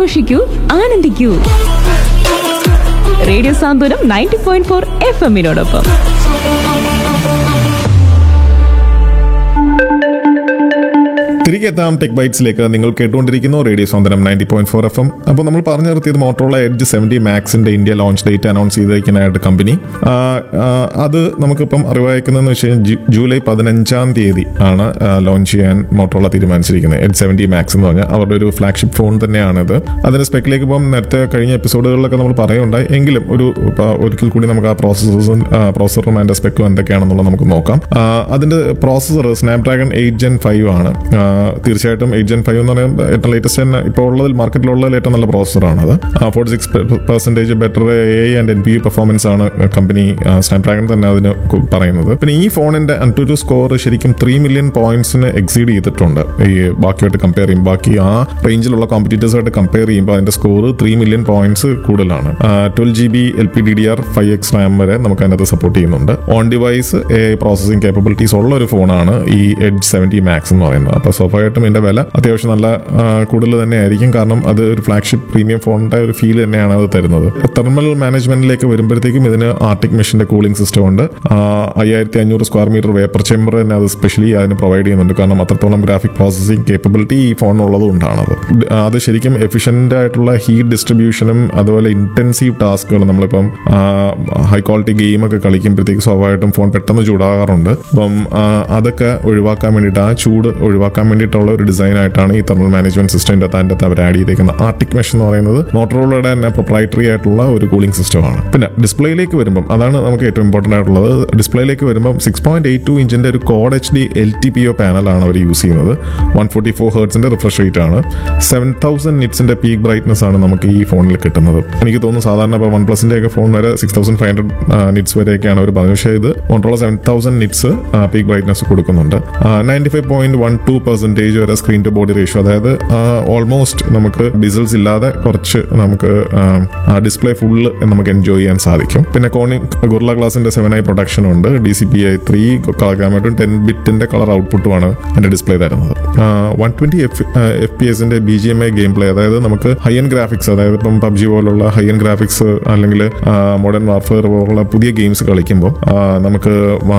ആഘോഷിക്കൂ ആനന്ദിക്കൂ radio Santhwanam ninety point four F എമ്മിനോടൊപ്പം തിരികെ എത്താം ടെക് ബൈറ്റ്സിലേക്ക് നിങ്ങൾ കേട്ടുകൊണ്ടിരിക്കുന്നു radio Santhwanam ninety point four F M അപ്പോൾ നമ്മൾ പറഞ്ഞു നിർത്തിയത് മോട്ടോള എഡ്ജ് സെവൻറ്റി മാക്സിന്റെ ഇന്ത്യ ലോഞ്ച് ഡേറ്റ് അനൗൺസ് ചെയ്തിരിക്കുന്നതായിട്ട് കമ്പനി ആ, ആ, അത് നമുക്കിപ്പം അറിവായിരിക്കുന്നതെന്ന് വെച്ച് കഴിഞ്ഞാൽ ജൂ- ജൂലൈ പതിനഞ്ചാം തീയതി ആണ് ലോഞ്ച് ചെയ്യാൻ മോട്ടോള തീരുമാനിച്ചിരിക്കുന്നത് എഡ്ജ് സെവൻറ്റി മാക്സ് എന്ന് പറഞ്ഞാൽ അവരുടെ ഒരു ഫ്ലാഗ്ഷിപ്പ് ഫോൺ തന്നെയാണിത് അതിന്റെ സ്പെക്കിലേക്ക് ഇപ്പം നേരത്തെ കഴിഞ്ഞ എപ്പിസോഡുകളിലൊക്കെ നമ്മൾ പറയുണ്ടായി എങ്കിലും ഒരു ഇപ്പൊ ഒരിക്കൽ കൂടി നമുക്ക് ആ പ്രോസസ്സറും പ്രോസസറും അതിന്റെ സ്പെക്കും എന്തൊക്കെയാണെന്നുള്ളത് നമുക്ക് നോക്കാം ആ, അതിന്റെ processor Snapdragon eight gen five ആണ് ആ, തീർച്ചയായിട്ടും എയ്റ്റ് ജെൻ ഫൈവ് എന്ന് പറയുമ്പോൾ ഏറ്റവും ലേറ്റസ്റ്റ് തന്നെ ഇപ്പോൾ ഉള്ളതിൽ മാർക്കറ്റിലുള്ളതിൽ ഏറ്റവും നല്ല പ്രോസസ്സറാണ് അത് forty six percentage better A and N P U performance ആണ് കമ്പനി സ്നാപ്ഡ്രാഗൺ തന്നെ അതിന് കു- പറയുന്നത് പിന്നെ ഈ ഫോണിന്റെ അൻറ്റു സ്കോർ ശരിക്കും ത്രീ മില്യൺ പോയിന്റ്സിന് എക്സീഡ് ചെയ്തിട്ടുണ്ട് ഈ ബാക്കിയായിട്ട് കമ്പയർ ചെയ്യും ബാക്കി ആ റേഞ്ചിലുള്ള കോമ്പറ്റീറ്റേഴ്സായിട്ട് കമ്പയർ ചെയ്യുമ്പോൾ അതിന്റെ സ്കോർ ത്രീ മില്യൺ പോയിന്റ്സ് കൂടുതലാണ് twelve G B L P D D R five X RAM വരെ നമുക്ക് അതിനകത്ത് സപ്പോർട്ട് ചെയ്യുന്നുണ്ട് on device A processing capabilities ഉള്ള ഒരു ഫോണാണ് ഈ എഡ്ജ് സെവൻറ്റി മാക്സ് എന്ന് പറയുന്നത് അപ്പോൾ സ്വാഭാവികമായിട്ടും ഇതിന്റെ വില അത്യാവശ്യം നല്ല ആ, കൂടുതൽ തന്നെ ആയിരിക്കും കാരണം അത് ഒരു ഫ്ലാഗ്ഷിപ്പ് പ്രീമിയം ഫോണിന്റെ ഒരു ഫീൽ തന്നെയാണ് അത് തരുന്നത് തെർമൽ മാനേജ്മെന്റിലേക്ക് വരുമ്പോഴത്തേക്കും ഇതിന് ആർട്ടിക് മെഷീന്റെ കൂളിംഗ് സിസ്റ്റം ഉണ്ട് അയ്യായിരത്തി അഞ്ഞൂറ് സ്ക്വയർ മീറ്റർ വേപ്പർ ചേമ്പർ തന്നെ അത് സ്പെഷ്യലി അതിന് പ്രൊവൈഡ് ചെയ്യുന്നുണ്ട് കാരണം അത്രത്തോളം ഗ്രാഫിക് പ്രോസസിംഗ് കേപ്പബിലിറ്റി ഈ ഫോണിനുള്ളത് കൊണ്ടാണത് അത് ശരിക്കും എഫിഷ്യന്റ് ആയിട്ടുള്ള ഹീറ്റ് ഡിസ്ട്രിബ്യൂഷനും അതുപോലെ ഇന്റൻസീവ് ടാസ്കുകൾ നമ്മളിപ്പം ഹൈ ക്വാളിറ്റി ഗെയിം ഒക്കെ കളിക്കുമ്പോഴത്തേക്ക് സ്വാഭാവികമായിട്ടും ഫോൺ പെട്ടെന്ന് ചൂടാകാറുണ്ട് അപ്പം ആ, അതൊക്കെ ഒഴിവാക്കാൻ വേണ്ടിയിട്ട് ആ ചൂട് ഒഴിവാക്കാൻ വേണ്ടിയിട്ടുള്ള ഒരു ഡിസൈൻ ആയിട്ടാണ് ഈ തെർമൽ മാനേജ്മെന്റ് സിസ്റ്റത്തിന്റെ അതിൻ്റെ അകത്ത് അവർ ആഡ് ചെയ്തേക്കുന്നത് ആർട്ടിക് മെഷ് എന്ന് പറയുന്നത് മോട്ടറോളയുടെ തന്നെ പ്രൊപ്രൈറ്ററി ആയിട്ടുള്ള ഒരു കൂളിംഗ് സിസ്റ്റമാണ് പിന്നെ ഡിസ്പ്ലേയിലേക്ക് വരുമ്പം അതാണ് നമുക്ക് ഏറ്റവും ഇമ്പോർട്ടന്റ് ആയിട്ടുള്ളത് ഡിസ്പ്ലേയിലേക്ക് വരുമ്പം സിക്സ് പോയിന്റ് എയ്റ്റ് ടു ഇഞ്ചിന്റെ ഒരു quad H D L T P O പാനലാണ് അവർ യൂസ് ചെയ്യുന്നത് വൺ ഫോർട്ടി ഫോർ ഹേർട്സിന്റെ റിഫ്രഷ് റേറ്റ് ആണ് സെവൻ തൗസൻഡ് നിറ്റ്സിന്റെ പീക്ക് ബ്രൈറ്റ്നസ് ആണ് നമുക്ക് ഈ ഫോണിൽ കിട്ടുന്നത് എനിക്ക് തോന്നുന്നു സാധാരണ ഇപ്പോൾ വൺ പ്ലസിന്റെ ഒക്കെ ഫോൺ വരെ six thousand five hundred nits വരെയൊക്കെയാണ് അവർ പറഞ്ഞത് പക്ഷേ ഇത് Motorola seven thousand nits peak brightness കൊടുക്കുന്നുണ്ട് ninety five point one two percentage വരെ സ്ക്രീൻ ടു ബോഡി റേഷ്യോ അതായത് ഓൾമോസ്റ്റ് നമുക്ക് ഡിസൽസ് ഇല്ലാതെ കുറച്ച് നമുക്ക് ഡിസ്പ്ലേ ഫുള്ള് നമുക്ക് എൻജോയ് ചെയ്യാൻ സാധിക്കും പിന്നെ കോണി ഗുർല ഗ്ലാസിന്റെ സെവൻ ഐ പ്രൊഡക്ഷൻ ഉണ്ട് D C P I three colour ഗാമറ്റും ടെൻ ബിറ്റിന്റെ കളർ ഔട്ട്പുട്ടുമാണ് എൻ്റെ ഡിസ്പ്ലേ തരുന്നത് one twenty F F P എസിന്റെ B G M I game play അതായത് നമുക്ക് ഹൈ എൻ ഗ്രാഫിക്സ് അതായത് ഇപ്പം പബ്ജി പോലുള്ള ഹൈ എൻ ഗ്രാഫിക്സ് അല്ലെങ്കിൽ മോഡേൺ വാർഫെയർ പോലുള്ള പുതിയ ഗെയിംസ് കളിക്കുമ്പോൾ നമുക്ക്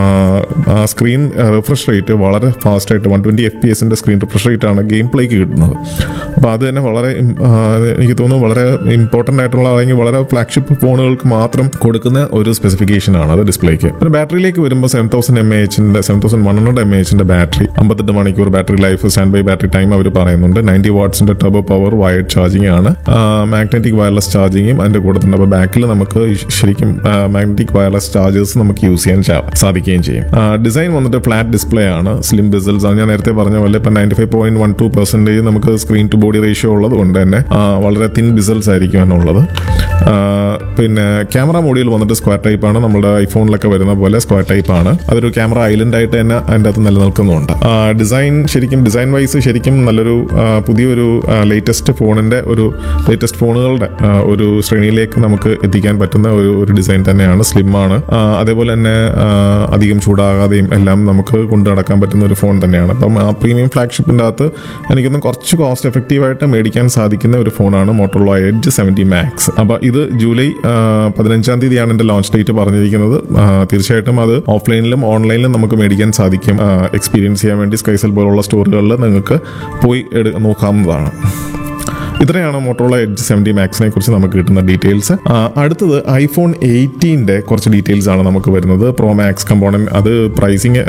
സ്ക്രീൻ റിഫ്രഷ് റേറ്റ് വളരെ ഫാസ്റ്റ് ആയിട്ട് വൺ ട്വന്റി എഫ് പി എസിന്റെ സ്ക്രീൻ റിഫ്രഷ് റേറ്റ് ആണ് ഗെയിം പ്ലേക്ക് കിട്ടുന്നത് അപ്പോൾ അത് തന്നെ വളരെ ഉം, ആ, എനിക്ക് തോന്നുന്നു വളരെ ഇമ്പോർട്ടൻ്റ് ആയിട്ടുള്ള അല്ലെങ്കിൽ വളരെ ഫ്ലാഗ്ഷിപ്പ് ഫോണുകൾക്ക് മാത്രം കൊടുക്കുന്ന ഒരു സ്പെസിഫിക്കേഷൻ ആണ് അത് ഡിസ്പ്ലേക്ക് പിന്നെ ബാറ്ററിയിലേക്ക് വരുമ്പോൾ സെവൻ തൗസൻഡ് എം എച്ചിന്റെ seven thousand one hundred M എച്ചിന്റെ ബാറ്ററി അമ്പത്തെട്ട് മണിക്കൂർ battery life standby battery time അവർ പറയുന്നുണ്ട് നയൻറ്റി വാട്ട്സിന്റെ ടർബോ പവർ വയർഡ് ചാർജിങ് ആണ് മാഗ്നറ്റിക് വയർലെസ് ചാർജിങ്ങും അതിന്റെ കൂടെ തന്നെ അപ്പോൾ ബാക്കിൽ നമുക്ക് ശരിക്കും മാഗ്നറ്റിക് വയർലെസ് ചാർജേഴ്സ് നമുക്ക് യൂസ് ചെയ്യാൻ ചാ- സാധിക്കുകയും ചെയ്യും ഡിസൈൻ വന്നിട്ട് ഫ്ലാറ്റ് ഡിസ്പ്ലേ ആണ് സ്ലിം ബിസൽസ് അത് ഞാൻ നേരത്തെ പറഞ്ഞ പോലെ ഇപ്പം ninety five point one two percentage നമുക്ക് സ്ക്രീൻ ടു ബോഡി റേഷ്യോ ഉള്ളത് കൊണ്ട് തന്നെ ആ, വളരെ തിൻ ബിസൽസ് ആയിരിക്കും എന്നുള്ളത് ആ, പിന്നെ ക്യാമറ മോഡിയിൽ വന്നിട്ട് സ്ക്വയർ ടൈപ്പ് ആണ് നമ്മുടെ ഐഫോണിലൊക്കെ വരുന്ന പോലെ സ്ക്വയർ ടൈപ്പ് ആണ് അതൊരു ക്യാമറ ഐലൻഡ് ആയിട്ട് തന്നെ അതിൻ്റെ അകത്ത് നിലനിൽക്കുന്നുണ്ട് ഡിസൈൻ ശരിക്കും ഡിസൈൻ വൈസ് ശരിക്കും നല്ലൊരു ആ, പുതിയൊരു ലേറ്റസ്റ്റ് ഫോണിന്റെ ഒരു ലേറ്റസ്റ്റ് ഫോണുകളുടെ ആ, ഒരു ശ്രേണിയിലേക്ക് നമുക്ക് എത്തിക്കാൻ പറ്റുന്ന ഒരു ഒരു ഡിസൈൻ തന്നെയാണ് സ്ലിം ആണ് ആ, അതേപോലെ തന്നെ ആ, അധികം ചൂടാകാതെയും എല്ലാം നമുക്ക് കൊണ്ടു നടക്കാൻ പറ്റുന്ന ഒരു ഫോൺ തന്നെയാണ് അപ്പം ആ പ്രീമിയം ഫ്ലാഗ്ഷിപ്പിൻ്റെ അകത്ത് എനിക്കൊന്ന് കുറച്ച് കോസ്റ്റ് എഫക്റ്റീവ് ആയിട്ട് മേടിക്കാൻ സാധിക്കുന്ന ഒരു ഫോണാണ് മോട്ടോറോള എഡ്ജ് സെവൻറ്റി മാക്സ് അപ്പോൾ ഇത് ജൂലൈ ആ, പതിനഞ്ചാം തീയതിയാണ് എൻ്റെ ലോഞ്ച് ഡേറ്റ് പറഞ്ഞിരിക്കുന്നത് ആ, തീർച്ചയായിട്ടും അത് ഓഫ്ലൈനിലും ഓൺലൈനിലും നമുക്ക് മേടിക്കാൻ സാധിക്കും എക്സ്പീരിയൻസ് ചെയ്യാൻ വേണ്ടി സ്കൈസൽ പോലുള്ള സ്റ്റോറുകളിൽ നിങ്ങൾക്ക് പോയി എടു നോക്കാവുന്നതാണ് ഇത്രയാണ് മോട്ടോറോള എഡ്ജ് സെവൻറ്റി മാക്സിനെ കുറിച്ച് നമുക്ക് കിട്ടുന്ന ഡീറ്റെയിൽസ് അടുത്തത് ഐഫോൺ എയ്റ്റീൻ്റെ കുറച്ച് ഡീറ്റെയിൽസ് ആണ് നമുക്ക് വരുന്നത് പ്രോ മാക്സ് കമ്പോണന്റ് അത് പ്രൈസിങ്